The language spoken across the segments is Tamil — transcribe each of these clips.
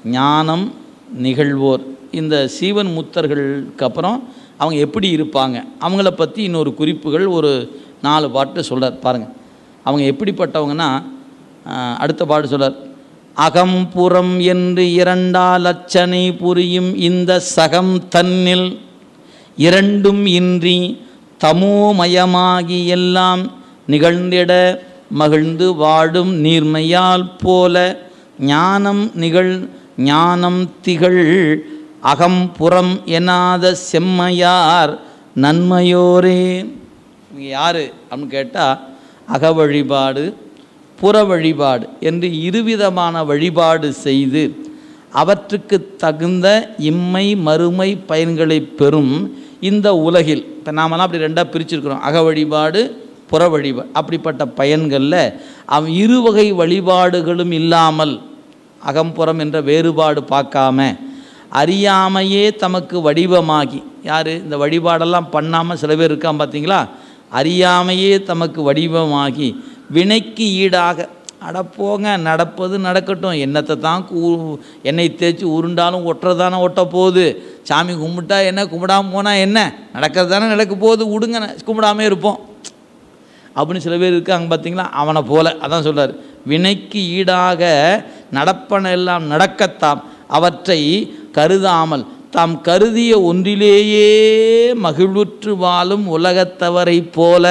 ஞானம் நிகழ்வோர் இந்த சீவன் முத்தர்களுக்கு அப்புறம் அவங்க எப்படி இருப்பாங்க அவங்கள பற்றி இன்னொரு குறிப்புகள் ஒரு நாலு பாட்டு சொல்கிறார் பாருங்கள் அவங்க எப்படிப்பட்டவங்கன்னா ஆஹ், அடுத்த பாட்டு சொல்றார் அகம் புறம் என்று இரண்டால் அச்சனை புரியும் இந்த சகம் தன்னில் இரண்டும் இன்றி தமோமயமாகி எல்லாம் நிகழ்ந்திட மகிழ்ந்து வாடும் நீர்மையால் போல ஞானம் நிகழ் ஞானம் திகழ் அகம் புறம் எனாத செம்மையார் நன்மையோரே இவங்க யார் அப்படின்னு கேட்டால் அக வழிபாடு புற வழிபாடு என்று இருவிதமான வழிபாடு செய்து அவற்றுக்கு தகுந்த இம்மை மறுமை பயன்களை பெறும் இந்த உலகில் இப்போ நாமெல்லாம் அப்படி ரெண்டாக பிரிச்சிருக்கிறோம் அக வழிபாடு புற வழிபாடு அப்படிப்பட்ட பயன்களில் அவன் இரு வகை வழிபாடுகளும் இல்லாமல் அகம்புறம் என்ற வேறுபாடு பார்க்காம அறியாமையே தமக்கு வடிவமாகி யார் இந்த வழிபாடெல்லாம் பண்ணாமல் சில பேர் இருக்கான் பார்த்தீங்களா அறியாமையே தமக்கு வடிவமாகி வினைக்கு ஈடாக அடப்போங்க நடப்பது நடக்கட்டும் என்னத்தை தான் கூ எண்ணெய் தேய்ச்சி உருண்டாலும் ஒட்டுறதானே ஒட்ட போகுது சாமி கும்பிட்டா என்ன கும்பிடாம போனால் என்ன நடக்கிறது தானே நடக்க போகுது விடுங்க கும்பிடாமே இருப்போம் அப்படின்னு சில பேர் இருக்காங்க பார்த்தீங்களா அவனை போல அதான் சொல்றார் வினைக்கு ஈடாக நடப்பன எல்லாம் நடக்கத்தாம் அவற்றை கருதாமல் தாம் கருதிய ஒன்றிலேயே மகிழ்வுற்று வாழும் உலகத்தவரைப் போல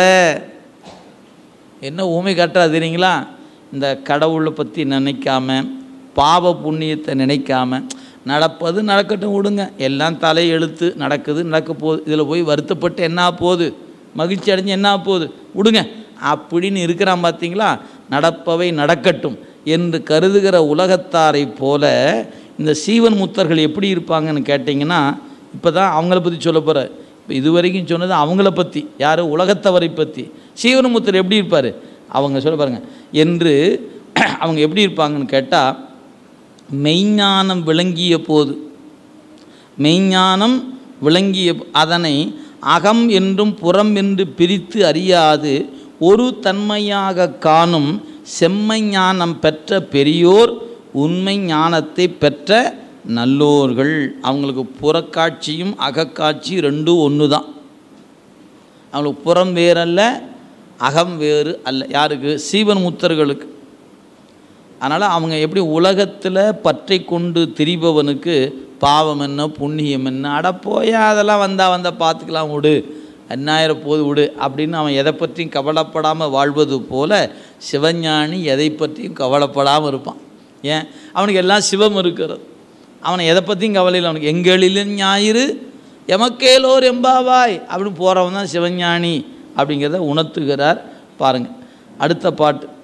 என்ன ஊமை காட்டுறா தெரியுங்களா இந்த கடவுளை பற்றி நினைக்காம பாவ புண்ணியத்தை நினைக்காம நடப்பது நடக்கட்டும் விடுங்க எல்லாம் தலை எழுத்து நடக்குது நடக்க போகுது இதில் போய் வருத்தப்பட்டு என்ன போகுது மகிழ்ச்சி அடைஞ்சு என்ன போகுது விடுங்க அப்படின்னு இருக்கிறான் பார்த்தீங்களா நடப்பவை நடக்கட்டும் என்று கருதுகிற உலகத்தாரை போல இந்த சீவன் முத்தர்கள் எப்படி இருப்பாங்கன்னு கேட்டிங்கன்னா இப்போ தான் அவங்கள பற்றி சொல்ல போகிற இப்போ இது வரைக்கும் சொன்னது அவங்கள பற்றி யார் உலகத்தவரை பற்றி சீவன் முத்தர் எப்படி இருப்பார் அவங்க சொல்ல பாருங்க என்று அவங்க எப்படி இருப்பாங்கன்னு கேட்டால் மெய்ஞானம் விளங்கிய போது மெய்ஞானம் விளங்கிய அதனை அகம் என்றும் புறம் என்று பிரித்து அறியாது ஒரு தன்மையாக காணும் செம்மை ஞானம் பெற்ற பெரியோர் உண்மை ஞானத்தை பெற்ற நல்லோர்கள் அவங்களுக்கு புறக்காட்சியும் அகக்காட்சி ரெண்டும் ஒன்று தான் அவங்களுக்கு புறம் வேறல்ல அகம் வேறு அல்ல யாருக்கு சீவன் முத்தர்களுக்கு அதனால் அவங்க எப்படி உலகத்தில் பற்றை கொண்டு திரிபவனுக்கு பாவம் என்ன புண்ணியம் என்ன அட போயா அதெல்லாம் வந்தால் வந்தால் பார்த்துக்கலாம் விடு என்னாயிர போது விடு அப்படின்னு அவன் எதை பற்றியும் கவலைப்படாமல் வாழ்வது போல சிவஞானி எதை பற்றியும் கவலைப்படாமல் இருப்பான் ஏன் அவனுக்கு எல்லாம் சிவம் இருக்கிறது அவனை எதை பற்றியும் கவலை இல்லை அவனுக்கு எங்களிலும் ஞாயிறு எமக்கேலோர் எம்பாவாய் அப்படின்னு போகிறவன் தான் சிவஞானி அப்படிங்கிறத உணர்த்துகிறார் பாருங்கள் அடுத்த பாட்டு